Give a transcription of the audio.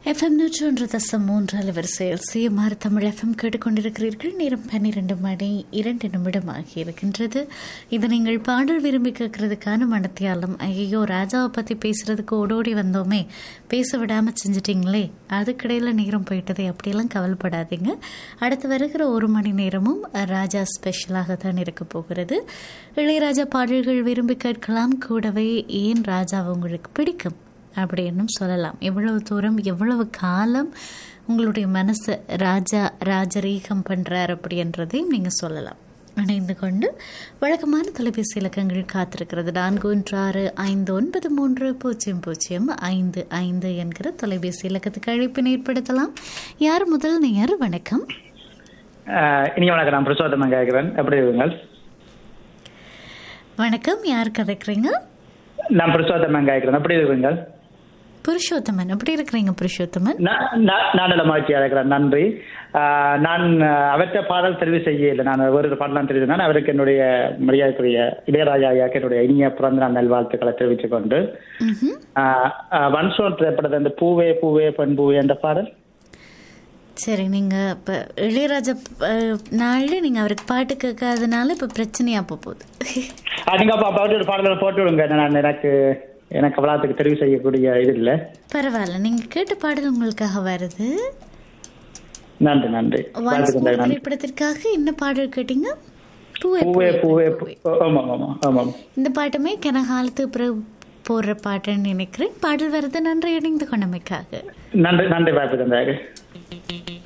FM நூற்றி ஒன்று தசம் மூன்று அலைவரிசையில் சிஎம்ஆர் தமிழ் எஃப்எம் கேட்டுக்கொண்டிருக்கிறீர்கள் நேரம் பன்னிரண்டு மணி இரண்டு நிமிடம் ஆகியிருக்கின்றது இது நீங்கள் பாடல் விரும்பி கேட்கறதுக்கான மனத்தியாலம் ஐயோ ராஜாவை பற்றி பேசுறதுக்கு ஓடோடி வந்தோமே பேச விடாமல் செஞ்சிட்டிங்களே அதுக்கிடையில் நேரம் போயிட்டதே அப்படியெல்லாம் கவலைப்படாதீங்க அடுத்து வருகிற ஒரு மணி நேரமும் ராஜா ஸ்பெஷலாக தான் இருக்க போகிறது இளையராஜா பாடல்கள் விரும்பி கேட்கலாம் கூடவே ஏன் ராஜாவை உங்களுக்கு பிடிக்கும் அப்படின்னும் சொல்லலாம் எவ்வளவு தூரம் எவ்வளவு காலம் உங்களுடைய மனசை ராஜா ராஜரீகம் பண்ணுறார் அப்படின்றதையும் நீங்கள் சொல்லலாம் இணைந்து கொண்டு வழக்கமான தொலைபேசி இலக்கங்கள் காத்திருக்கிறது நான்கு ஒன்று ஆறு ஐந்து ஒன்பது மூன்று பூஜ்ஜியம் பூஜ்ஜியம் ஐந்து ஐந்து என்கிற தொலைபேசி இலக்கத்துக்கு அழைப்பினை ஏற்படுத்தலாம் யார் முதல் நேயர் வணக்கம் இனி வணக்கம் நான் பிரசோதமன் கேட்கிறேன் எப்படி இருக்குங்கள் வணக்கம் யார் கதைக்கிறீங்க நான் பிரசோதமன் கேட்கிறேன் எப்படி இருக்குங்கள் புருஷோத்தமன் எப்படி இருக்கிறீங்க புருஷோத்தமன் நான் நான் நல்ல மகிழ்ச்சியாக இருக்கிறேன் நன்றி ஆஹ் நான் அவற்றை பாடல் தெரிவு செய்யல நான் ஒரு பாடலாம் தெரிவு நான் அவருக்கு என்னுடைய மரியாதைக்குரிய இளையராஜா ஐயாக்கு என்னுடைய இனிய பிறந்த நாள் நல்வாழ்த்துக்களை தெரிவித்துக் கொண்டு ம்ஹும். வன்சோன் திரைப்படத்தை அந்த பூவே பூவே பெண் பூவே என்ற பாடல் சரி நீங்கள் இப்போ இளையராஜா நாளில் நீங்கள் அவருக்கு பாட்டு கேட்காதனால இப்போ பிரச்சனையாக போக போகுது ஆஹ் நீங்க அப்ப அப்ப ஒரு பாடலை போட்டு விடுங்க நான் எனக்கு எனக்கு அவ்வளோத்துக்கு தெரிவு செய்யக்கூடிய இது இல்லை பரவாயில்ல நீங்கள் கேட்ட பாடல் உங்களுக்காக வருது நன்றி நன்றி Once வாழ்த்துக்கள் More நன்றி திரைப்படத்திற்காக என்ன பாடல் கேட்டீங்க பூவே பூவே பூவே பூவே. பூ- ஆமாம் ஆமாம் ஆமாம் இந்த பாட்டுமே கனகாலத்துக்கு பிறகு போடுற பாட்டுன்னு நினைக்கிறேன் பாடல் வருது நன்றி இணைந்து கொண்டமைக்காக நன்றி நன்றி வாய்ப்பு தந்தாரு